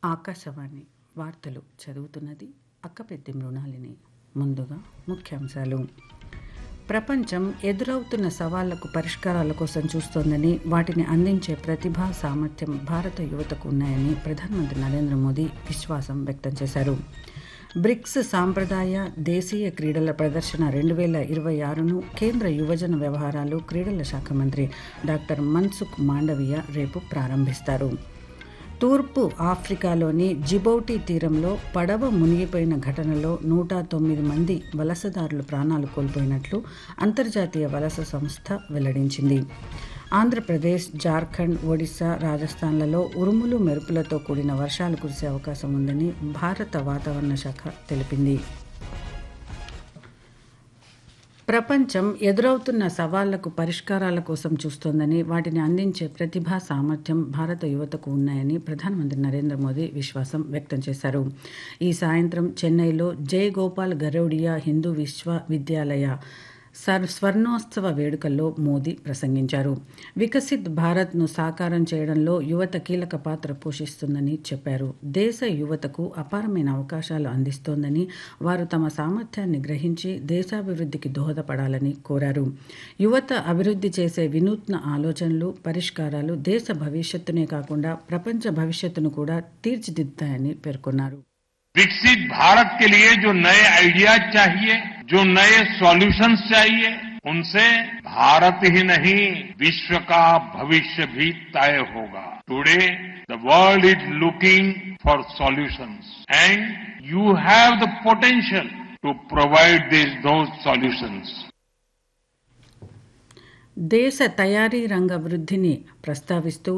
ఆకాశవాణి వార్తలు చదువుతున్నది అక్కపెద్ది మృణాలిని ముందుగా ముఖ్యాంశాలు ప్రపంచం ఎదురవుతున్న సవాళ్లకు పరిష్కారాల కోసం చూస్తోందని వాటిని అందించే ప్రతిభ సామర్థ్యం భారత యువతకు ఉన్నాయని ప్రధానమంత్రి నరేంద్ర మోదీ విశ్వాసం వ్యక్తం చేశారు బ్రిక్స్ సాంప్రదాయ దేశీయ క్రీడల ప్రదర్శన రెండు వేల ఇరవై ఆరును కేంద్ర యువజన వ్యవహారాలు క్రీడల శాఖ మంత్రి డాక్టర్ మన్సుఖ్ మాండవీయ రేపు ప్రారంభిస్తారు తూర్పు ఆఫ్రికాలోని జిబౌటి తీరంలో పడవ మునిగిపోయిన ఘటనలో నూట తొమ్మిది మంది వలసదారులు ప్రాణాలు కోల్పోయినట్లు అంతర్జాతీయ వలస సంస్థ వెల్లడించింది ఆంధ్రప్రదేశ్ జార్ఖండ్ ఒడిశా రాజస్థాన్లలో ఉరుములు మెరుపులతో కూడిన వర్షాలు కురిసే అవకాశం ఉందని భారత వాతావరణ శాఖ తెలిపింది ప్రపంచం ఎదురవుతున్న సవాళ్లకు పరిష్కారాల కోసం చూస్తోందని వాటిని అందించే ప్రతిభ సామర్థ్యం భారత యువతకు ఉన్నాయని ప్రధానమంత్రి నరేంద్ర మోదీ విశ్వాసం వ్యక్తం చేశారు ఈ సాయంత్రం చెన్నైలో జై గోపాల్ గరౌడియా హిందూ విశ్వవిద్యాలయ సర్ స్వర్ణోత్సవ వేడుకల్లో మోదీ ప్రసంగించారు వికసిత్ భారత్ను సాకారం చేయడంలో యువత కీలక పాత్ర పోషిస్తుందని చెప్పారు దేశ యువతకు అపారమైన అవకాశాలు అందిస్తోందని వారు తమ సామర్థ్యాన్ని గ్రహించి దేశాభివృద్ధికి దోహదపడాలని కోరారు యువత అభివృద్ధి చేసే వినూత్న ఆలోచనలు పరిష్కారాలు దేశ భవిష్యత్తునే కాకుండా ప్రపంచ భవిష్యత్తును కూడా తీర్చిదిద్దుతాయని పేర్కొన్నారు विकसित भारत के लिए जो नए आइडियाज चाहिए जो नए सॉल्यूशंस चाहिए उनसे भारत ही नहीं विश्व का भविष्य भी तय होगा today the world is looking for solutions and you have the potential to provide this those solutions దేశ తయారీ రంగ వృద్ధిని ప్రస్తావిస్తూ